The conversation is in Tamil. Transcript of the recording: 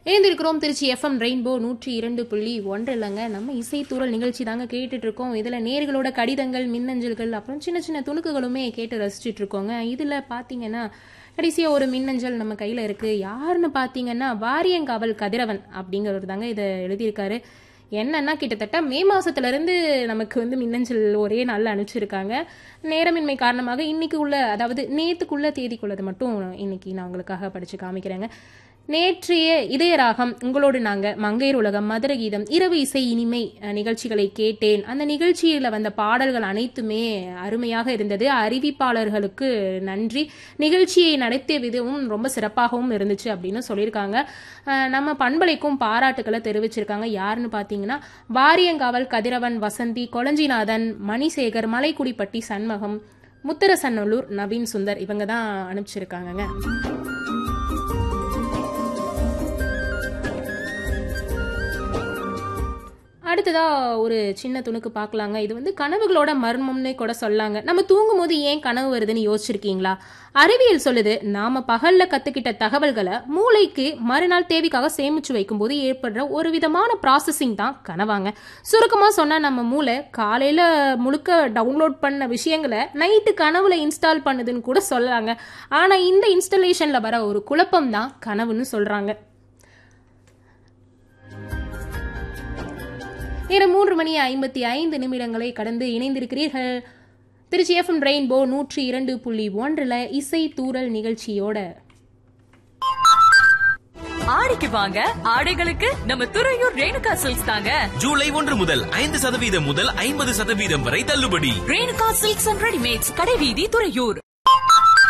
இணைந்திருக்கிறோம் திருச்சி எஃப்எம் ரெயின்போ நூற்றி இரண்டு புள்ளி ஒன்று இல்லைங்க நம்ம இசைத்தூரல் நிகழ்ச்சி தாங்க கேட்டுட்டு இருக்கோம் இதுல நேர்களோட கடிதங்கள் மின்னஞ்சல்கள் அப்புறம் சின்ன சின்ன துணுக்குகளுமே கேட்டு ரசிச்சுட்டு இருக்கோங்க இதுல பாத்தீங்கன்னா கடைசியா ஒரு மின்னஞ்சல் நம்ம கையில இருக்கு யாருன்னு பாத்தீங்கன்னா வாரியங்காவல் கதிரவன் அப்படிங்கிறவர் தாங்க இதை எழுதியிருக்காரு என்னன்னா கிட்டத்தட்ட மே மாசத்துல இருந்து நமக்கு வந்து மின்னஞ்சல் ஒரே நாள்ல அனுப்பிச்சிருக்காங்க நேரமின்மை காரணமாக இன்னைக்கு உள்ள அதாவது நேத்துக்குள்ள தேதிக்குள்ளது மட்டும் இன்னைக்கு நான் உங்களுக்காக படிச்சு காமிக்கிறேங்க நேற்றைய இதயராகம் உங்களோடு நாங்க மங்கையர் உலகம் மதுர கீதம் இரவு இசை இனிமை அஹ், நிகழ்ச்சிகளை கேட்டேன் அந்த நிகழ்ச்சியில வந்த பாடல்கள் அனைத்துமே அருமையாக இருந்தது அறிவிப்பாளர்களுக்கு நன்றி நிகழ்ச்சியை நடத்திய விதமும் ரொம்ப சிறப்பாகவும் இருந்துச்சு அப்படின்னு சொல்லியிருக்காங்க அஹ், நம்ம பண்பலைக்கும் பாராட்டுக்களை தெரிவிச்சிருக்காங்க யாருன்னு பார்த்தீங்கன்னா வாரியங்காவல் கதிரவன் வசந்தி கொளஞ்சிநாதன் மணிசேகர் மலைக்குடிப்பட்டி சண்மகம் முத்தரசன்னல்லூர் நவீன் சுந்தர் இவங்க தான் அனுப்பிச்சிருக்காங்கங்க அடுத்ததா ஒரு சின்ன துணுக்கு பார்க்கலாங்க இது வந்து கனவுகளோட மர்மம்னு கூட சொல்லாங்க நம்ம தூங்கும் போது ஏன் கனவு வருதுன்னு யோசிச்சிருக்கீங்களா அறிவியல் சொல்லுது நாம பகல்ல கத்துக்கிட்ட தகவல்களை மூளைக்கு மறுநாள் தேவைக்காக சேமிச்சு வைக்கும்போது ஏற்படுற ஒரு விதமான ப்ராசஸிங் தான் கனவாங்க சுருக்கமா சொன்னா நம்ம மூளை காலையில முழுக்க டவுன்லோட் பண்ண விஷயங்களை நைட்டு கனவுல இன்ஸ்டால் பண்ணுதுன்னு கூட சொல்லலாங்க ஆனா இந்த இன்ஸ்டலேஷன்ல வர ஒரு குழப்பம் தான் கனவுன்னு சொல்றாங்க நேரம் மூன்று மணி ஐம்பத்தி ஐந்து நிமிடங்களை கடந்து இணைந்திருக்கிறீர்கள் திருச்சி எஃப்எம் ரெயின்போ நூற்றி இரண்டு புள்ளி ஒன்றில் இசை தூரல் நிகழ்ச்சியோட ஆடிக்கு வாங்க ஆடைகளுக்கு நம்ம துறையூர் ரேணுகா சில்க்ஸ் தாங்க ஜூலை ஒன்று முதல் ஐந்து சதவீதம் முதல் ஐம்பது சதவீதம் வரை தள்ளுபடி ரேணுகா சில்க்ஸ் அண்ட் ரெடிமேட்ஸ் கடைவீதி துறையூர்